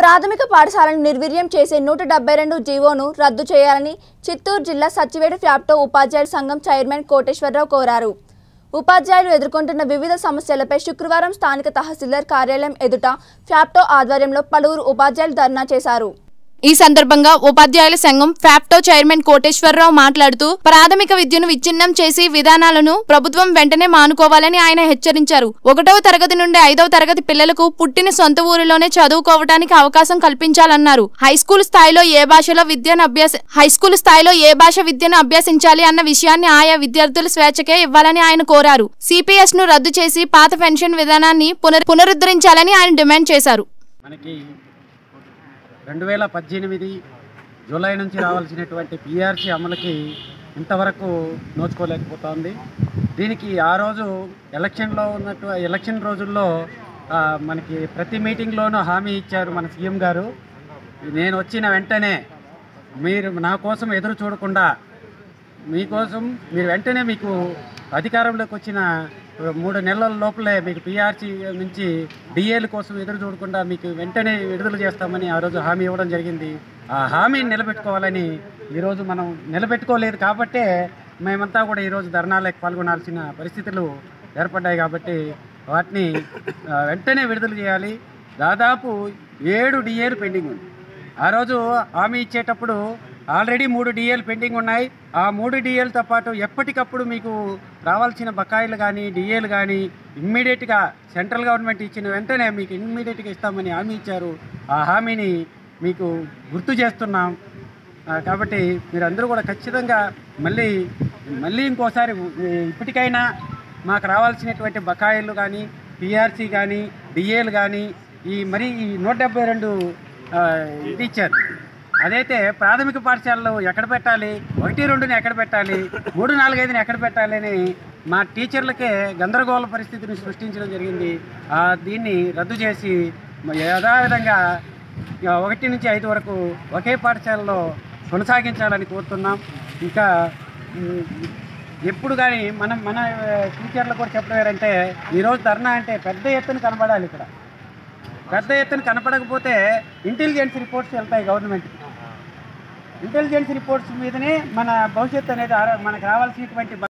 ప్రాథమిక పాఠశాలను నిర్వీర్యం చేసే నూట డెబ్బై రెండు జీవోను రద్దు చేయాలని చిత్తూరు జిల్లా సచ్చివేడు ఫ్యాప్టో ఉపాధ్యాయుల సంఘం చైర్మన్ కోటేశ్వరరావు కోరారు ఉపాధ్యాయులు ఎదుర్కొంటున్న వివిధ సమస్యలపై శుక్రవారం స్థానిక తహసీల్దార్ కార్యాలయం ఎదుట ఫ్యాప్టో ఆధ్వర్యంలో పలువురు ఉపాధ్యాయులు ధర్నా చేశారు ఈ సందర్భంగా ఉపాధ్యాయుల సంఘం ఫ్యాప్టో చైర్మన్ కోటేశ్వరరావు మాట్లాడుతూ ప్రాథమిక విద్యను విచ్ఛిన్నం చేసి విధానాలను ప్రభుత్వం వెంటనే మానుకోవాలని ఆయన హెచ్చరించారు ఒకటవ తరగతి నుండి ఐదవ తరగతి పిల్లలకు పుట్టిన సొంత ఊరిలోనే చదువుకోవడానికి అవకాశం కల్పించాలన్నారు హై స్కూల్ స్థాయిలో ఏ భాషలో విద్యను అభ్యాస హై స్కూల్ స్థాయిలో ఏ భాష విద్యను అభ్యసించాలి అన్న విషయాన్ని ఆయా విద్యార్థుల స్వేచ్ఛకే ఇవ్వాలని ఆయన కోరారు సిపిఎస్ ను రద్దు చేసి పాత పెన్షన్ విధానాన్ని పునర్ పునరుద్ధరించాలని ఆయన డిమాండ్ చేశారు మనకి రెండు వేల పద్దెనిమిది జూలై నుంచి రావాల్సినటువంటి పిఆర్సీ అమలుకి ఇంతవరకు నోచుకోలేకపోతోంది దీనికి ఆ రోజు ఎలక్షన్లో ఉన్నట్టు ఎలక్షన్ రోజుల్లో ఆ, మనకి ప్రతి మీటింగ్లోనూ హామీ ఇచ్చారు మన సీఎం గారు నేను వచ్చిన వెంటనే మీరు నా కోసం ఎదురు చూడకుండా మీకోసం మీరు వెంటనే మీకు అధికారంలోకి వచ్చిన మూడు నెలల లోపలే మీకు పిఆర్సీ నుంచి డిఏల కోసం ఎదురు చూడకుండా మీకు వెంటనే విడుదల చేస్తామని ఆ రోజు హామీ ఇవ్వడం జరిగింది ఆ హామీని నిలబెట్టుకోవాలని ఈరోజు మనం నిలబెట్టుకోలేదు కాబట్టే మేమంతా కూడా ఈరోజు ధర్నాలకు పాల్గొనాల్సిన పరిస్థితులు ఏర్పడ్డాయి కాబట్టి వాటిని ఆ, వెంటనే విడుదల చేయాలి దాదాపు ఏడు డిఏలు పెండింగ్ ఉంది ఆ రోజు హామీ ఇచ్చేటప్పుడు ఆల్రెడీ మూడు డిఏలు పెండింగ్ ఉన్నాయి ఆ మూడు డిఏలతో పాటు ఎప్పటికప్పుడు మీకు రావాల్సిన బకాయిలు కానీ డిఏలు కానీ ఇమ్మీడియట్గా సెంట్రల్ గవర్నమెంట్ ఇచ్చిన వెంటనే మీకు ఇమ్మీడియట్గా ఇస్తామని హామీ ఇచ్చారు ఆ హామీని మీకు గుర్తు చేస్తున్నాం ఆ, కాబట్టి మీరందరూ కూడా ఖచ్చితంగా మళ్ళీ మళ్ళీ ఇంకోసారి ఇప్పటికైనా మాకు రావాల్సినటువంటి బకాయిలు కానీ పిఆర్సీ కానీ డిఏలు కానీ ఈ మరి ఈ నూట డెబ్బై రెండు ఆ, ఇది ఇచ్చారు అదైతే ప్రాథమిక పాఠశాలలో ఎక్కడ పెట్టాలి ఒకటి రెండుని ఎక్కడ పెట్టాలి మూడు నాలుగైదుని ఎక్కడ పెట్టాలి అని మా టీచర్లకే గందరగోళ పరిస్థితిని సృష్టించడం జరిగింది ఆ, దీన్ని రద్దు చేసి మ- యథావిధంగా ఇక ఒకటి నుంచి ఐదు వరకు ఒకే పాఠశాలలో కొనసాగించాలని కోరుతున్నాం ఇంకా ఉమ్, ఎప్పుడు కానీ మనం మన ఆ, టీచర్లు కూడా చెప్పడం ఏంటంటే ఈరోజు ధర్నా అంటే పెద్ద ఎత్తున కనబడాలి ఇక్కడ పెద్ద ఎత్తున కనపడకపోతే ఇంటెలిజెన్స్ రిపోర్ట్స్ వెళ్తాయి గవర్నమెంట్కి ఇంటెలిజెన్స్ రిపోర్ట్స్ మీదనే మన భవిష్యత్తు అనేది ఆరా- మనకు రావాల్సినటువంటి